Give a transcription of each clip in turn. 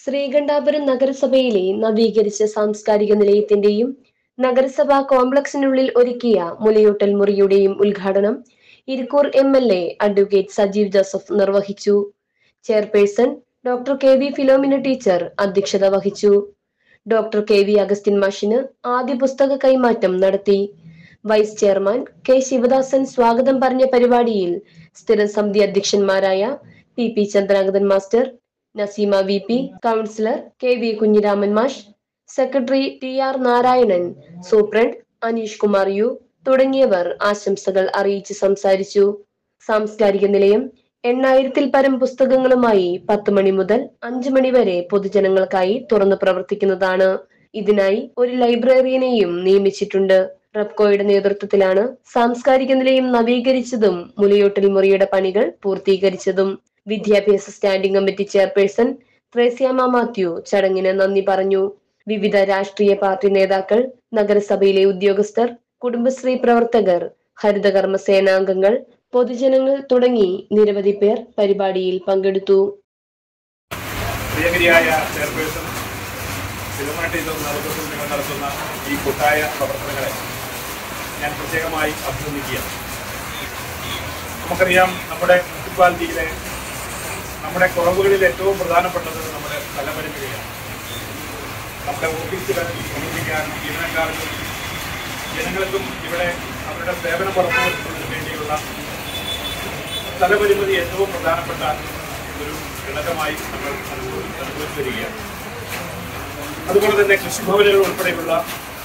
ശ്രീകണ്ഠാപുരം നഗരസഭയിലെ നവീകരിച്ച സാംസ്കാരിക നിലയത്തിന്റെയും നഗരസഭാ കോംപ്ലക്സിനുള്ളിൽ ഒരുക്കിയ മുലയൂട്ടൽ മുറിയുടെയും ഉദ്ഘാടനം Irikkur M L A advocate Sajeev Joseph നിർവഹിച്ചു chairperson doctor K V Philomina teacher അധ്യക്ഷത വഹിച്ചു ഡോക്ടർ കെ വി അഗസ്റ്റിൻ മാഷിന് ആദ്യ പുസ്തക കൈമാറ്റം നടത്തി വൈസ് ചെയർമാൻ കെ ശിവദാസൻ സ്വാഗതം പറഞ്ഞ പരിപാടിയിൽ സ്ഥിരം സമിതി അധ്യക്ഷന്മാരായ P P Chandrangathan master Naseema V P councillor K V Kunhiraman മാഷ് secretary T R Narayanan superintendent Aneesh Kumar U തുടങ്ങിയവർ ആശംസകൾ അറിയിച്ച് സംസാരിച്ചു സാംസ്കാരിക നിലയം എണ്ണായിരത്തിൽ പരം പുസ്തകങ്ങളുമായി പത്ത് മണി മുതൽ അഞ്ചു മണി വരെ പൊതുജനങ്ങൾക്കായി തുറന്നു പ്രവർത്തിക്കുന്നതാണ് ഇതിനായി ഒരു ലൈബ്രറിയനെയും നിയമിച്ചിട്ടുണ്ട് റെപ്കോയുടെ നേതൃത്വത്തിലാണ് സാംസ്കാരിക നിലയം നവീകരിച്ചതും മുലയോട്ടൽ മുറിയുടെ പണികൾ പൂർത്തീകരിച്ചതും വിദ്യാഭ്യാസ standing committee chairperson Thressiamma Mathew ചടങ്ങിന് നന്ദി പറഞ്ഞു വിവിധ രാഷ്ട്രീയ പാർട്ടി നേതാക്കൾ നഗരസഭയിലെ ഉദ്യോഗസ്ഥർ കുടുംബശ്രീ പ്രവർത്തകർ ഹരിതകർമ്മ സേനാംഗങ്ങൾ പൊതുജനങ്ങൾ തുടങ്ങി നിരവധി പേർ പരിപാടിയിൽ പങ്കെടുത്തു പ്രിയകരിയായ ചെയർപേഴ്സൺ സിനിമാറ്റീസർ നേതൃത്വത്തിൽ നിങ്ങൾ നടത്തുന്ന ഈ കൂട്ടായ പ്രവർത്തനങ്ങളെ ഞാൻ പ്രത്യേകമായി അഭിനന്ദിക്കുകയാണ് നമുക്കറിയാം നമ്മുടെ മുനിസിപ്പാലിറ്റിയിലെ നമ്മുടെ കുറവുകളിൽ ഏറ്റവും പ്രധാനപ്പെട്ടത് നമ്മുടെ സ്ഥലപരിമിതിയാണ് നമ്മുടെ ഓഫീസുകൾ പ്രവർത്തിക്കാൻ ജീവനക്കാർക്കും ജനങ്ങൾക്കും ഇവിടെ അവരുടെ സേവനം ഉറപ്പുവരുത്തുന്നതിന് വേണ്ടിയുള്ള സ്ഥലപരിമിതി ഏറ്റവും പ്രധാനപ്പെട്ട ഒരു ഘടകമായി നമ്മൾ അനുഭവി- അനുഭവിച്ചു വരികയാണ് അതുപോലെ തന്നെ കൃഷിഭവനുകൾ ഉൾപ്പെടെയുള്ള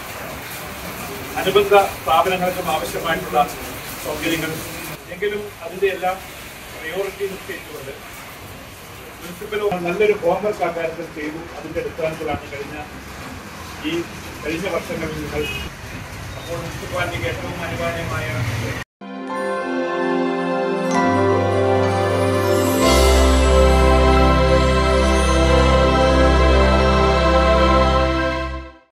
അനുബന്ധ സ്ഥാപനങ്ങൾക്കും ആവശ്യമായിട്ടുള്ള സൗകര്യങ്ങൾ എങ്കിലും അതിന്റെ എല്ലാം പ്രയോറിറ്റി നിശ്ചയിച്ചുകൊണ്ട് മുനിസിപ്പൽ നല്ലൊരു ഹോംവർക്ക് അക്കാര്യത്തിൽ ചെയ്തു അതിന്റെ അടിസ്ഥാനത്തിലാണ് കഴിഞ്ഞ ഈ കഴിഞ്ഞ വർഷങ്ങളിൽ നിങ്ങൾ അപ്പോൾ മുനിസിപ്പാലിറ്റിക്ക് ഏറ്റവും അനിവാര്യമായ